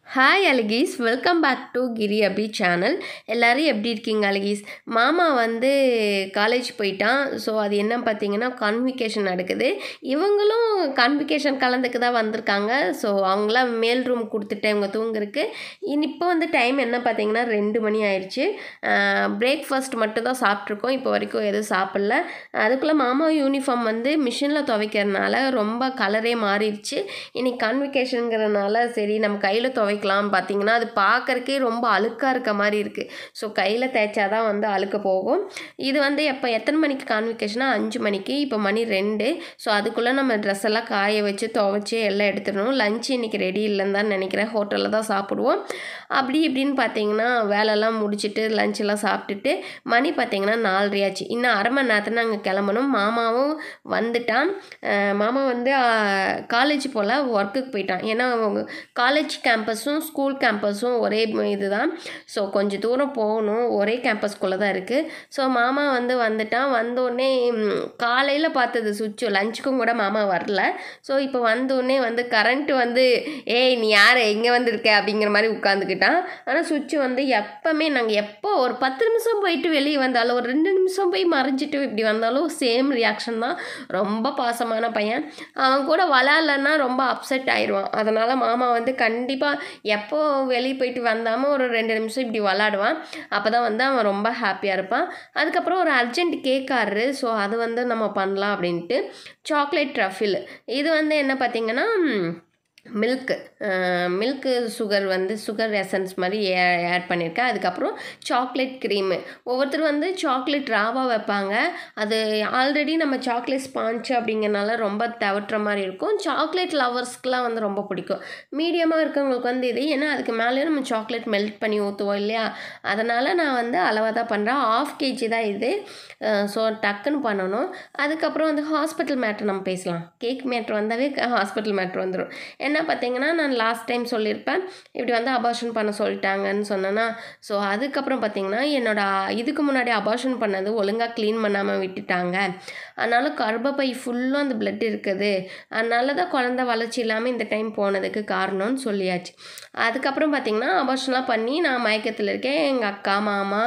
Hi அழகீஸ் welcome back to Giri Abhi channel எல்லோரும் எப்படி இருக்கீங்க அழகீஸ் மாமா வந்து காலேஜ் போயிட்டான் ஸோ அது என்ன பார்த்தீங்கன்னா கான்விகேஷன் நடக்குது இவங்களும் கான்விகேஷன் கலந்துக்கு தான் வந்திருக்காங்க ஸோ அவங்களாம் மேல் ரூம் கொடுத்துட்டு இவங்க தூங்குறதுக்கு இனி இப்போ வந்து டைம் என்ன பார்த்தீங்கன்னா ரெண்டு மணி ஆயிடுச்சு பிரேக்ஃபாஸ்ட் மட்டும் தான் சாப்பிட்ருக்கோம் இப்போ வரைக்கும் எதுவும் சாப்பிடல அதுக்குள்ளே மாமா யூனிஃபார்ம் வந்து மிஷினில் துவைக்கிறதுனால ரொம்ப கலரே மாறிடுச்சு இன்னைக்கு கான்விகேஷனுங்கிறதுனால சரி நம்ம கையில் துவைக்கலாம் பார்த்தீங்கன்னா அது பார்க்கறக்கே ரொம்ப அழுக்காக இருக்க மாதிரி இருக்குது ஸோ கையில் தேய்ச்சாதான் வந்து அழுக்க போகும் இது வந்து எப்போ எத்தனை மணிக்கு கான்விகேஷனா அஞ்சு மணிக்கு இப்போ மணி ரெண்டு ஸோ அதுக்குள்ளே நம்ம ட்ரெஸ் எல்லாம் காய வச்சு துவைச்சி எல்லாம் எடுத்துடணும் லஞ்ச் இன்றைக்கி ரெடி இல்லைன்னு தான் நினைக்கிறேன் ஹோட்டலில் தான் சாப்பிடுவோம் அப்படி இப்படின்னு பார்த்தீங்கன்னா வேலைலாம் முடிச்சுட்டு லஞ்ச் எல்லாம் சாப்பிட்டுட்டு மணி பார்த்தீங்கன்னா நாலரையாச்சு இன்னும் அரை மணி நேரத்தில் நாங்கள் கிளம்பணும் மாமாவும் வந்துட்டான் அஹ் மாமா வந்து காலேஜ் போல் ஒர்க்குக்கு போயிட்டான் ஏன்னா காலேஜ் கேம்பஸும் ஸ்கூல் கேம்பஸும் ஒரே இதுதான் ஸோ கொஞ்சம் தூரம் போகணும் ஒரே கேம்பஸ்குள்ளே தான் இருக்குது ஸோ மாமா வந்து வந்துட்டான் வந்தோடனே காலையில் பார்த்தது சுவிட்சு லஞ்சுக்கும் கூட மாமா வரல ஸோ இப்போ வந்தோடனே வந்து கரண்ட்டு வந்து ஏய் நீ யார் எங்கே வந்திருக்க அப்படிங்கிற மாதிரி உட்காந்துக்கிட்டான் ஆனால் சுவிட்சு வந்து எப்போவுமே நாங்கள் எப்போ ஒரு பத்து நிமிஷம் போயிட்டு வெளியே வந்தாலும் ஒரு ரெண்டு நிமிஷம் போய் மறைஞ்சிட்டு இப்படி வந்தாலும் சேம் ரியாக்ஷன் தான் ரொம்ப பாசமான பையன் அவன் கூட விளாட்லன்னா ரொம்ப அப்செட் ஆயிடுவான் அதனால் மாமா வந்து கண்டிப்பாக எப்போ வெளியே போயிட்டு வந்தாமல் ஒரு ரெண்டு நிமிஷம் இப்படி விளாடுவான் அப்போ தான் வந்து அவன் ரொம்ப ஹாப்பியாக இருப்பான் அதுக்கப்புறம் ஒரு அர்ஜென்ட் கேட்காரு ஸோ அது வந்து நம்ம பண்ணலாம் அப்படின்ட்டு சாக்லேட் ட்ரஃபில் இது வந்து என்ன பார்த்தீங்கன்னா மில்க்கு மில்க்கு சுகர் வந்து சுகர் எசன்ஸ் மாதிரி ஆட் பண்ணியிருக்கேன் அதுக்கப்புறம் சாக்லேட் க்ரீமு ஒவ்வொருத்தர் வந்து சாக்லேட் ராவா வைப்பாங்க அது ஆல்ரெடி நம்ம சாக்லேட் ஸ்பான்ச் அப்படிங்கிறனால ரொம்ப தவட்டுற மாதிரி இருக்கும் சாக்லேட் லவர்ஸ்க்குலாம் வந்து ரொம்ப பிடிக்கும் மீடியமாக இருக்கவங்களுக்கு வந்து இது ஏன்னா அதுக்கு மேலே நம்ம சாக்லேட் மெல்ட் பண்ணி ஊற்றுவோம் இல்லையா அதனால் நான் வந்து அளவாக தான் பண்ணுறேன் ஆஃப் கேஜி தான் இது ஸோ டக்குன்னு பண்ணணும் அதுக்கப்புறம் வந்து ஹாஸ்பிட்டல் மேட்ரு நம்ம பேசலாம் கேக் மேட்ரு வந்தாவே ஹாஸ்பிட்டல் மேட்ரு வந்துடும் என்ன பார்த்தீங்கன்னா நான் லாஸ்ட் டைம் சொல்லியிருப்பேன் இப்படி வந்து அபார்ஷன் பண்ண சொல்லிட்டாங்கன்னு சொன்னேன்னா ஸோ அதுக்கப்புறம் பார்த்தீங்கன்னா என்னோட இதுக்கு முன்னாடி அபார்ஷன் பண்ணது ஒழுங்காக க்ளீன் பண்ணாமல் விட்டுட்டாங்க அதனால் கர்ப்பப்பை ஃபுல்லும் அந்த பிளட் இருக்குது அதனால தான் குழந்த வளர்ச்சி இல்லாமல் இந்த டைம் போனதுக்கு காரணம்னு சொல்லியாச்சு அதுக்கப்புறம் பார்த்திங்கன்னா அபார்ஷன்லாம் பண்ணி நான் மயக்கத்தில் இருக்கேன் எங்கள் அக்கா மாமா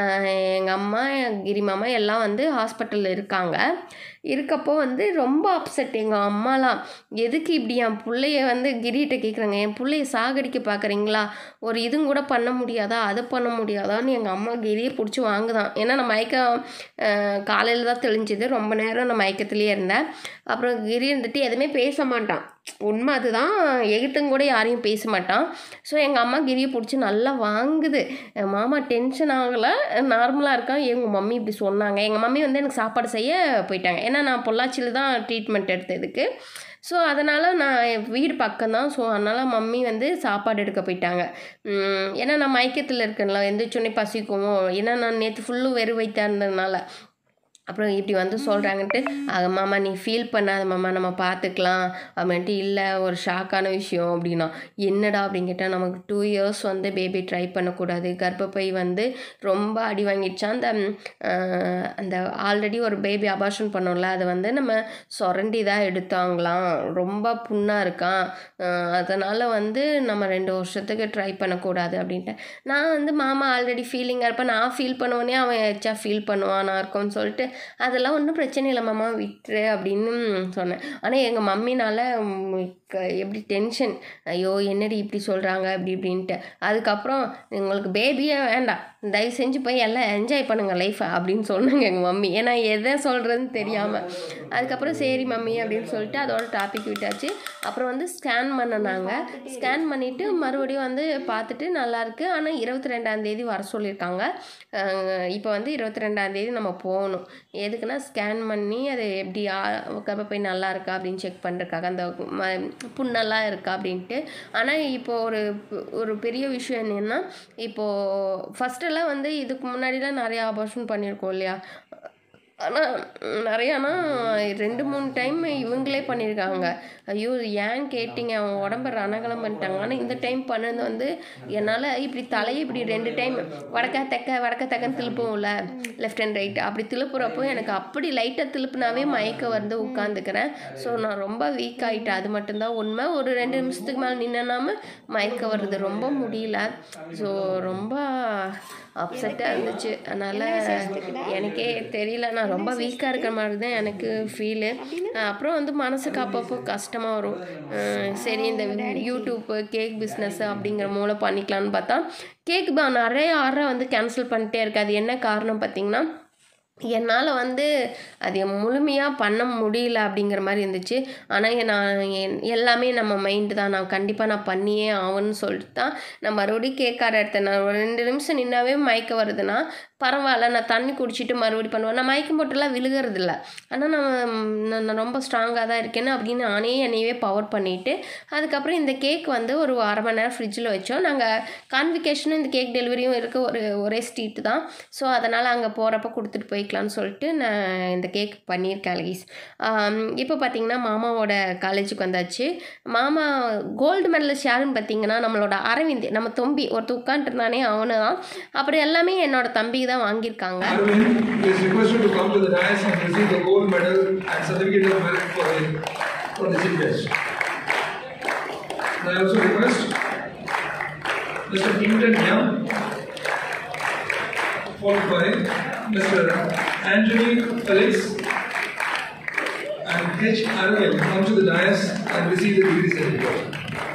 எங்கள் அம்மா கிரி மாமா எல்லாம் வந்து ஹாஸ்பிட்டலில் இருக்காங்க இருக்கப்போ வந்து ரொம்ப அப்செட் எங்கள் அம்மாலாம் எதுக்கு இப்படி என் பிள்ளைய வந்து கிரிகிட்ட கேட்குறாங்க என் பிள்ளைய சாகடிக்க பார்க்குறீங்களா ஒரு இதுவும் கூட பண்ண முடியாதா அது பண்ண முடியாதான்னு எங்கள் அம்மா கிரியை பிடிச்சி வாங்குதான் ஏன்னா நான் மயக்கம் காலையில் தான் தெளிஞ்சுது ரொம்ப நேரம் நான் மயக்கத்துலேயே இருந்தேன் அப்புறம் கிரி இருந்துட்டு எதுவுமே பேச மாட்டான் உண்மை அதுதான் எகிட்டும் கூட யாரையும் பேச மாட்டான் ஸோ எங்கள் அம்மா கிரியை பிடிச்சி நல்லா வாங்குது மாமா டென்ஷன் ஆகலை நார்மலாக இருக்கான் எங்கள் மம்மி இப்படி சொன்னாங்க எங்கள் மம்மி வந்து எனக்கு சாப்பாடு செய்ய போயிட்டாங்க ஏன்னா நான் பொள்ளாச்சியில் தான் ட்ரீட்மெண்ட் எடுத்ததுக்கு ஸோ அதனால் நான் வீடு பக்கம்தான் ஸோ அதனால் மம்மி வந்து சாப்பாடு எடுக்க போயிட்டாங்க ஏன்னா நான் மயக்கத்தில் இருக்கேன்ல எந்திரிச்சோடனே பசிக்குமோ ஏன்னா நான் நேற்று ஃபுல்லும் வெறு வைத்தா இருந்ததுனால அப்புறம் இப்படி வந்து சொல்கிறாங்கன்ட்டு அது மாமா நீ ஃபீல் பண்ணாத மாமா நம்ம பார்த்துக்கலாம் அப்படின்ட்டு இல்லை ஒரு ஷாக்கான விஷயம் அப்படின்னா என்னடா அப்படின்னு கேட்டால் நமக்கு டூ இயர்ஸ் வந்து பேபி ட்ரை பண்ணக்கூடாது கர்ப்பப்பை வந்து ரொம்ப அடி வாங்கிடுச்சா அந்த அந்த ஆல்ரெடி ஒரு பேபி அபார்ஷன் பண்ணோம்ல அதை வந்து நம்ம சொரண்டி தான் எடுத்தாங்களாம் ரொம்ப புண்ணாக இருக்கான் அதனால் வந்து நம்ம ரெண்டு வருஷத்துக்கு ட்ரை பண்ணக்கூடாது அப்படின்ட்டு நான் வந்து மாமா ஆல்ரெடி ஃபீலிங்காக இருப்பேன் நான் ஃபீல் பண்ணுவோன்னே அவன் எச்சா ஃபீல் பண்ணுவான் நான் இருக்கோன்னு சொல்லிட்டு அதெல்லாம் ஒன்றும் பிரச்சனை இல்லை மாமா விட்டுரு அப்படின்னு சொன்னேன் ஆனால் எங்கள் மம்மினால் எப்படி டென்ஷன் ஐயோ என்னடி இப்படி சொல்கிறாங்க அப்படி இப்படின்ட்டு அதுக்கப்புறம் உங்களுக்கு பேபியே வேண்டாம் தயவு செஞ்சு போய் எல்லாம் என்ஜாய் பண்ணுங்கள் லைஃப்பை அப்படின்னு சொன்னாங்க எங்கள் மம்மி ஏன்னா எதை சொல்கிறதுன்னு தெரியாமல் அதுக்கப்புறம் சரி மம்மி அப்படின்னு சொல்லிட்டு அதோட டாபிக் விட்டாச்சு அப்புறம் வந்து ஸ்கேன் பண்ணினாங்க ஸ்கேன் பண்ணிவிட்டு மறுபடியும் வந்து பார்த்துட்டு நல்லாயிருக்கு ஆனால் இருபத்தி ரெண்டாந்தேதி வர சொல்லியிருக்காங்க இப்போ வந்து இருபத்தி ரெண்டாந்தேதி நம்ம போகணும் எதுக்குன்னா ஸ்கேன் பண்ணி அது எப்படி கர்ப்பப்பை நல்லா இருக்கா அப்படின்னு செக் பண்ணுறதுக்காக அந்த புண்ணெல்லாம் இருக்கா அப்படின்ட்டு ஆனால் இப்போது ஒரு ஒரு பெரிய விஷயம் என்னென்னா இப்போது ஃபஸ்ட்டெல்லாம் வந்து இதுக்கு முன்னாடிலாம் நிறையா ஆபரேஷன் பண்ணியிருக்கோம் இல்லையா ஆனால் நிறையானா ரெண்டு மூணு டைம் இவங்களே பண்ணியிருக்காங்க ஐயோ ஏன் கேட்டிங்க அவங்க உடம்ப ரணகலம் பண்ணிட்டாங்க ஆனால் இந்த டைம் பண்ணது வந்து என்னால் இப்படி தலையை இப்படி ரெண்டு டைம் வடக்க தெக்க வடக்க தெக்கன்னு திருப்புவோம்ல லெஃப்ட் அண்ட் ரைட் அப்படி திருப்புறப்போ எனக்கு அப்படி லைட்டாக திருப்புனாவே மயக்க வந்து உட்காந்துக்கிறேன் ஸோ நான் ரொம்ப வீக் ஆகிட்டேன் அது மட்டும்தான் உண்மை ஒரு ரெண்டு நிமிஷத்துக்கு மேலே நின்னாம மயக்க வருது ரொம்ப முடியல ஸோ ரொம்ப அப்செட்டாக இருந்துச்சு அதனால் எனக்கே தெரியல நான் ரொம்ப வீக்காக இருக்கிற மாதிரி தான் எனக்கு ஃபீலு அப்புறம் வந்து மனசுக்கு அப்பப்போ கஷ்டமாக வரும் அஹ் சரி இந்த யூடியூப்பு கேக் பிஸ்னஸ் அப்படிங்கிற மூலம் பண்ணிக்கலான்னு பார்த்தா கேக் நிறைய ஆர்டரை வந்து கேன்சல் பண்ணிட்டே இருக்கு அது என்ன காரணம் பார்த்தீங்கன்னா என்னால் வந்து அது முழுமையாக பண்ண முடியல அப்படிங்கிற மாதிரி இருந்துச்சு ஆனால் நான் என்- எல்லாமே நம்ம மைண்டு தான் நான் கண்டிப்பாக நான் பண்ணியே ஆகணும்னு சொல்லிட்டு தான் நான் மறுபடியும் கேக் ஆர்டர் எடுத்தேன் நான் ஒரு ரெண்டு நிமிஷம் நின்னாவே மயக்க வருதுன்னா பரவாயில்ல நான் தண்ணி குடிச்சிட்டு மறுபடியும் பண்ணுவேன் நான் மயக்கம் போட்டுலாம் விழுகிறது இல்லை ஆனால் நான் நான் நான் ரொம்ப ஸ்ட்ராங்காக தான் இருக்கேன்னு அப்படின்னு நானே என்னையவே பவர் பண்ணிவிட்டு அதுக்கப்புறம் இந்த கேக் வந்து ஒரு அரை மணி நேரம் ஃப்ரிட்ஜில் வச்சோம் நாங்கள் கான்விகேஷனும் இந்த கேக் டெலிவரியும் இருக்க ஒரு ஒரே ஸ்ட்ரீட் தான் ஸோ அதனால் அங்கே போகிறப்ப கொடுத்துட்டு போய்க்கலாம்னு சொல்லிட்டு நான் இந்த கேக் பண்ணியிருக்கேன் அலகீஸ் இப்போ பார்த்தீங்கன்னா மாமாவோட காலேஜுக்கு வந்தாச்சு மாமா கோல்டு மெடலிஸ்ட் யாருன்னு பார்த்தீங்கன்னா நம்மளோட அரவிந்த் நம்ம தம்பி ஒருத்தர் உட்காந்துருந்தானே அவனு தான் அப்புறம் எல்லாமே என்னோட தம்பிக்கு தான் வாங்கியிருக்காங்க Arvind is requested to come to the dais and receive the gold medal and certificate of merit for the, for the chief guest. And I also request Mr. Clinton Young, followed by Mr. Anthony Felix and H. Arvind come to the dais and receive the degree certificate.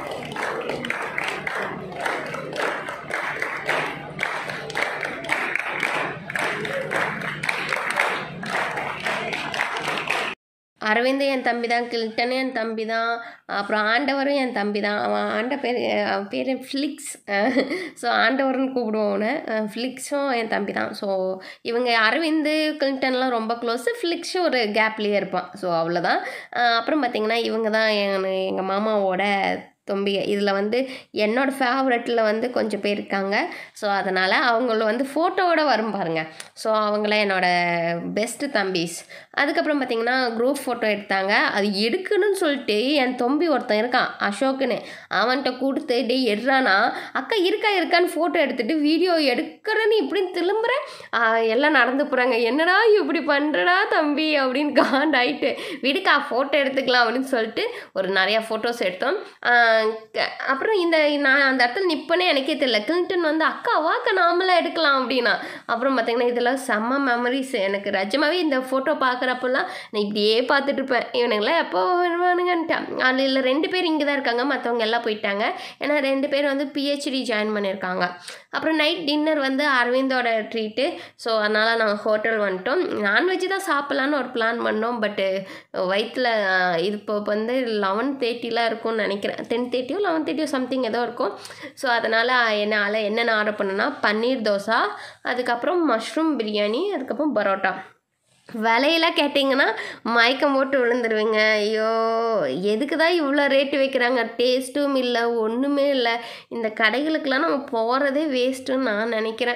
Aravind என் தம்பி தான் கில்டனும் என் தம்பி தான் அப்புறம் ஆண்டவரும் என் தம்பி தான் அவன் ஆண்ட பேர் அவன் பேர் ஃப்ளிக்ஸ் ஸோ ஆண்டவர்னு கூப்பிடுவோம் அவனை ஃப்ளிக்ஸும் என் தம்பி தான் ஸோ இவங்க அரவிந்து கில்டன்லாம் ரொம்ப க்ளோஸு ஃப்ளிக்ஸ் ஒரு கேப்லேயே இருப்பான் ஸோ அவ்வளோதான் அப்புறம் பார்த்திங்கன்னா இவங்க தான் எங்கள் எங்கள் மாமாவோட தொம்பிகை இதில் வந்து என்னோடய ஃபேவரட்டில் வந்து கொஞ்சம் பேர் இருக்காங்க ஸோ அதனால் அவங்கள வந்து ஃபோட்டோவோட வரும் பாருங்க ஸோ அவங்கள என்னோட பெஸ்ட்டு தம்பிஸ் அதுக்கப்புறம் பார்த்திங்கன்னா குரூப் ஃபோட்டோ எடுத்தாங்க அது எடுக்கணும்னு சொல்லிட்டு என் தொம்பி ஒருத்தன் இருக்கான் அசோக்குன்னு அவன்கிட்ட கொடுத்து டே எடுறானா அக்கா இருக்கா இருக்கான்னு ஃபோட்டோ எடுத்துட்டு வீடியோ எடுக்கிறேன்னு இப்படி திரும்புகிறேன் எல்லாம் நடந்து போகிறாங்க என்னடா இப்படி பண்ணுறடா தம்பி அப்படின்னு காண்டாயிட்டு விடுக்கா ஃபோட்டோ எடுத்துக்கலாம் அப்படின்னு சொல்லிட்டு ஒரு நிறையா ஃபோட்டோஸ் எடுத்தோம் ஆஹ் க- அப்புறம் இந்த நான் அந்த இடத்துல நிற்பனே எனக்கே தெரியல கிளின்டன் வந்து அக்கா வாக்க நாமளாக எடுக்கலாம் அப்படின்னா அப்புறம் பார்த்தீங்கன்னா இதெல்லாம் செம்ம மெமரிஸ் எனக்கு ரஜமாவே இந்த ஃபோட்டோ பார்க்குறப்பெல்லாம் நான் இப்படியே பார்த்துட்டு இருப்பேன் இவனுங்களாம் எப்போ வருவானுங்கன்ட்டான் அதில் ரெண்டு பேர் இங்கே தான் இருக்காங்க மற்றவங்க எல்லாம் போயிட்டாங்க ஏன்னா ரெண்டு பேர் வந்து பிஹெச்டி ஜாயின் பண்ணியிருக்காங்க அப்புறம் நைட் டின்னர் வந்து அரவிந்தோட ட்ரீட்டு ஸோ அதனால் நாங்கள் ஹோட்டல் வந்துட்டோம் நான்வெஜ் தான் சாப்பிட்லான்னு ஒரு பிளான் பண்ணோம் பட்டு வயிற்றில் இது இப்போ வந்து லெவன் தேர்ட்டிலாம் இருக்கும்னு நினைக்கிறேன் டென் தேர்ட்டியோ லெவன் தேர்ட்டியோ சம்திங் ஏதோ இருக்கும் ஸோ அதனால் என்னால் என்னென்ன ஆர்டர் பண்ணேன்னா பன்னீர் தோசை அதுக்கப்புறம் மஷ்ரூம் பிரியாணி அதுக்கப்புறம் பரோட்டா விலையெல்லாம் கேட்டிங்கன்னா மயக்கம் போட்டு விழுந்துருவீங்க ஐயோ எதுக்கு தான் இவ்வளோ ரேட்டு வைக்கிறாங்க டேஸ்ட்டும் இல்லை ஒன்றுமே இல்லை இந்த கடைகளுக்கெல்லாம் நம்ம போகிறதே வேஸ்ட்டுன்னு நான் நினைக்கிறேன்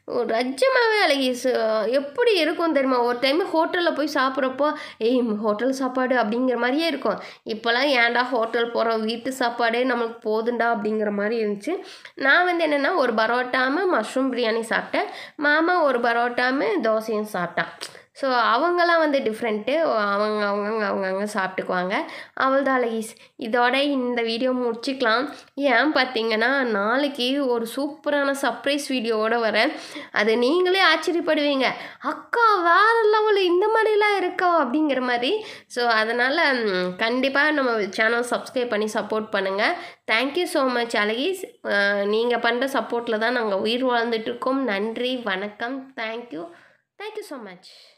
ரஜமாவே அழகி எப்படி இருக்கும் தெரியுமா ஒரு டைம் ஹோட்டலில் போய் சாப்பிட்றப்போ ஏய் ஹோட்டல் சாப்பாடு அப்படிங்கிற மாதிரியே இருக்கும் இப்போல்லாம் ஏன்டா ஹோட்டல் போகிறோம் வீட்டு சாப்பாடே நம்மளுக்கு போதுண்டா அப்படிங்கிற மாதிரி இருந்துச்சு நான் வந்து என்னென்னா ஒரு பரோட்டாம மஷ்ரூம் பிரியாணி சாப்பிட்டேன் மாமா ஒரு பரோட்டாம தோசையும் சாப்பிட்டான் ஸோ அவங்கெல்லாம் வந்து டிஃப்ரெண்ட்டு அவங்க அவங்கங்க அவங்கவுங்க சாப்பிட்டுக்குவாங்க அவள்தான் அழகிஸ் இதோட இந்த வீடியோ முடிச்சுக்கலாம் ஏன் பார்த்தீங்கன்னா நாளைக்கு ஒரு சூப்பரான சர்ப்ரைஸ் வீடியோவோட வரேன் அது நீங்களே ஆச்சரியப்படுவீங்க அக்கா வேற லெவல் இந்த மாதிரிலாம் இருக்கா அப்படிங்கிற மாதிரி ஸோ அதனால் கண்டிப்பாக நம்ம சேனல் சப்ஸ்கிரைப் பண்ணி சப்போர்ட் பண்ணுங்கள் தேங்க்யூ ஸோ மச் அழகிஸ் நீங்கள் பண்ணுற சப்போர்ட்டில் தான் நாங்கள் உயிர் வாழ்ந்துட்டு இருக்கோம் நன்றி வணக்கம் தேங்க்யூ தேங்க்யூ ஸோ மச்